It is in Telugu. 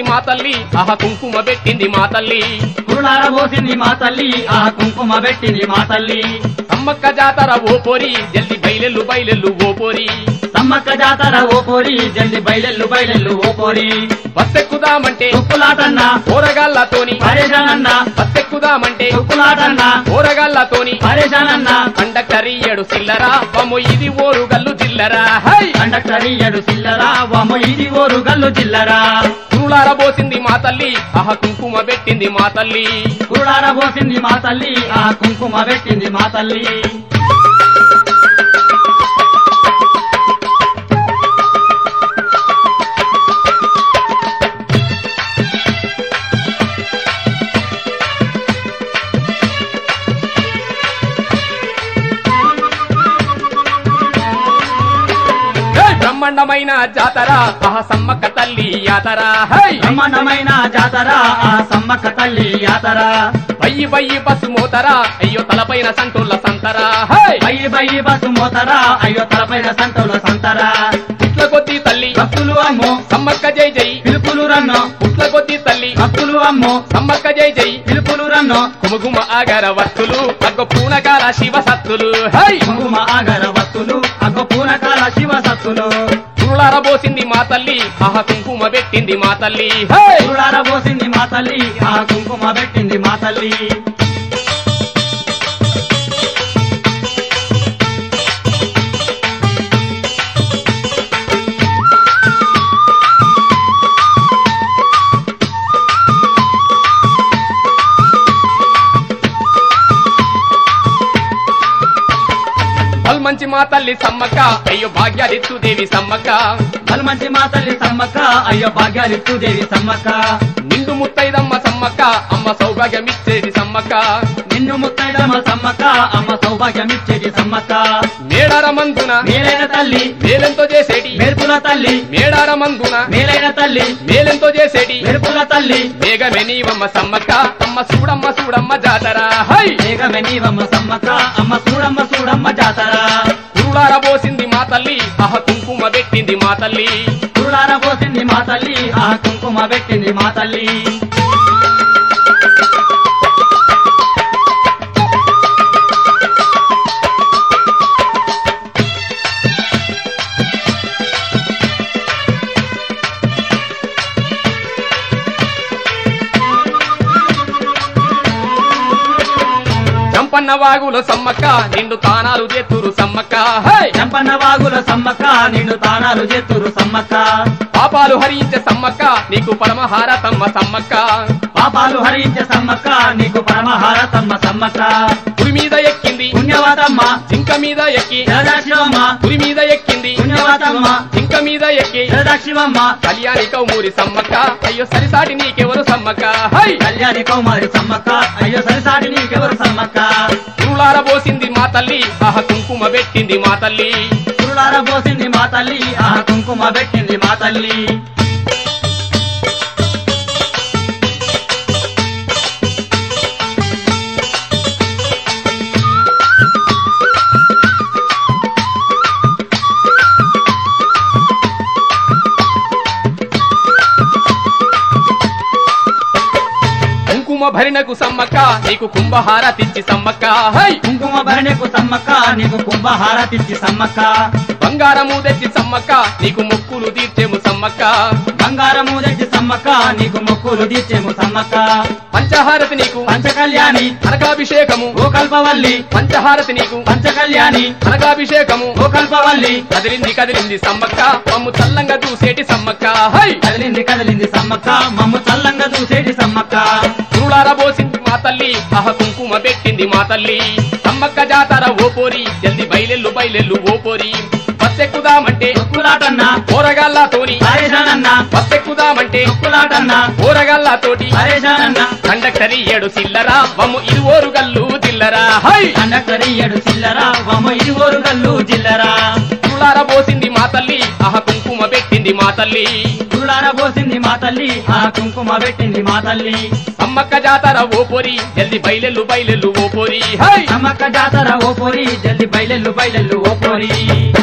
మా తల్లి ఆహ కుంకుమ పెట్టింది మా తల్లి కురులార పోసింది మా తల్లి ఆ కుంకుమ పెట్టింది మా తల్లి సమ్మక్క జాతర ఓ పోరి జల్ది బయలెల్లు బయలెల్లు ఓ పోరి సమ్మక్క జాతర ఓ పోరి జల్ది బయలెల్లు బయలెల్లు ఓ పోరి బస్సెక్కుదామంటే తుప్పులాటన్నా కూరగాళ్ళతోని పరేషానన్నా బస్సెక్కుదామంటే తుప్పులాటన్నా కూరగాళ్ళతోని పరేషానన్నా కండక్టర్ ఇయ్యడు సిల్లరా బొమ్మ ఇది ఓరు గల్లు జిల్లరా హై కండక్టర్ ఇయ్యడు చిల్లరా వామ ఇది ఓరు గల్లు చిల్లరా కురులార పోసింది మా తల్లి ఆహ కుంకుమ పెట్టింది మా తల్లి కురులార పోసింది మా తల్లి ఆ కుంకుమ పెట్టింది మా తల్లి హే! బ్రహ్మాండమైన జాతర ఆహ సమ్మక్క తల్లి యాతర హై బ్రహ్మాండమైన జాతర ఆ సమ్మక్క తల్లి యాతర బయ్యి బయ్యి బస్సు మోతరా అయ్యో తలపైన సంటుల్ల సంతరా హై బయ్యి బయ్యి బస్సు మోతరా అయ్యో తలపైన సంతోల సంతరా పుట్ల కొద్ది తల్లి భక్తులు అమ్మో సమ్మక్క జై జై పిలుపులు రన్నో పుట్ల కొద్ది తల్లి భక్తులు అమ్మో సమ్మక్క జై జై పిలుపులు రన్నో కుమకుమ ఆగర వత్తులు అగ్గ పూనకాల శివ సత్తులు హై కుంకుమ ఆగర వత్తులు అగ్గ పూనకాల శివ సత్తులు కురులార పోసింది మా తల్లి ఆహ కుంకుమ పెట్టింది మా తల్లి హై కురులార పోసింది మా తల్లి ఆ కుంకుమ పెట్టింది మా తల్లి మంచి మా తల్లి సమ్మక్క అయ్యో భాగ్యాదిత్తు దేవి సమ్మక్క మంచి మా తల్లి సమ్మక్క అయ్యో భాగ్యాలిత్తు దేవి సమ్మక్క నిండు ముత్తైదమ్మ సమ్మక్క అమ్మ సౌభాగ్యమిచ్చేది సమ్మక్క నిన్ను ముత్తైదమ్మ సమ్మక్క అమ్మ సౌభాగ్యమిచ్చేది సమ్మక్క మేడార మందున మేలైన తల్లి మేలెంతో చేసేటి మెరుపుల తల్లి మేడార మందున మేలైన తల్లి మేలెంతో చేసేటి మెరుపుల తల్లి మేఘమే నీవమ్మ సమ్మక్క అమ్మ చూడమ్మ చూడమ్మ జాతర హై మేఘమే నీవమ్మ సమ్మక్క అమ్మ చూడమ్మ చూడమ్మ జాతర కురులార పోసింది మా తల్లి ఆహ కుంకుమ పెట్టింది మా తల్లి కురులార పోసింది మా తల్లి ఆ కుంకుమ పెట్టింది మా తల్లి చంపన్న వాగులో సమ్మక్క నిండు తానాలు చేతురు సమ్మక్క హై చంపన్న వాగుల సమ్మక్క నిన్ను తానాలు చేతురు సమ్మక్క పాపాలు హరించే సమ్మక్క నీకు పరమహారతమ్మ సమ్మక్క పాపాలు హరించే సమ్మక్క నీకు పరమహారతమ్మ సమ్మక్క పురి మీద ఎక్కింది పుణ్యవతమ్మ జింక మీద ఎక్కి జగదాక్షివమ్మ పురి మీద ఎక్కింది పుణ్యవతమ్మ జింక మీద ఎక్కి జగదాక్షివమ్మ కళ్యాణి కౌమూరి సమ్మక్క అయ్యో సరిసాటి నీకెవరు సమ్మక్క హై కళ్యాణి కౌమారి సమ్మక్క అయ్యో సరిసాటి నీకెవరు సమ్మక్క కురులార పోసింది మా తల్లి ఆహ కుంకుమ పెట్టింది మా తల్లి కురులార పోసింది మా తల్లి ఆ కుంకుమ పెట్టింది మా తల్లి కుంకుమ భరినకు సమ్మక్క నీకు కుంభహారతిచ్చి సమ్మక్క హై కుంకుమ భరణకు సమ్మక్క నీకు కుంభహారతిచ్చి సమ్మక్క బంగారము తెచ్చి సమ్మక్క నీకు మొక్కులు తీర్చేము సమ్మక్క బంగారము తెచ్చి సమ్మక్క నీకు మొక్కులు తీర్చేము సమ్మక్క పంచహారతి నీకు పంచకళ్యాణి కనకాభిషేకము ఓ కల్పవల్లి పంచహారతి నీకు పంచకళ్యాణి కనకాభిషేకము ఓ కల్పవల్లి కదిలింది కదిలింది సమ్మక్క మమ్ము చల్లంగా చూసేటి సమ్మక్క హై కదిలింది కదిలింది సమ్మక్క మమ్ము చల్లంగా చూసేటి సమ్మక్క కురులార పోసింది మా తల్లి ఆహ కుంకుమ పెట్టింది మా తల్లి సమ్మక్క జాతర ఓ పోరి జల్ది బయలెల్లు బయలెల్లు ఓ పోరి బస్సెక్కుదామంటే తొక్కులాటన్నా కూరగాళ్ళతోని పరేషానన్నా బస్సెక్కుదామంటే తొక్కులాటన్నా కూరగాళ్ళతోటి పరేషానన్నా కండక్టర్ ఏడు సిల్లరా మమ్ము ఇరువోరు గల్లు జిల్లరా హై కండక్టర్ ఇయ్యడు చిల్లరా వమ్మ ఇరుగోరు గల్లు జిల్లరా కురులార పోసింది మా తల్లి ఆహ కుంకుమ పెట్టింది మా తల్లి కురులార పోసింది మా తల్లి ఆ కుంకుమ పెట్టింది మా తల్లి సమ్మక్క జాతర ఓ పోరి జల్ది బయలెల్లు బయలెల్లు ఓ పోరి హై నమ్మక్క జాతర ఓ పోరి జల్ది బయలెల్లు బయలెల్లు ఓ పోరి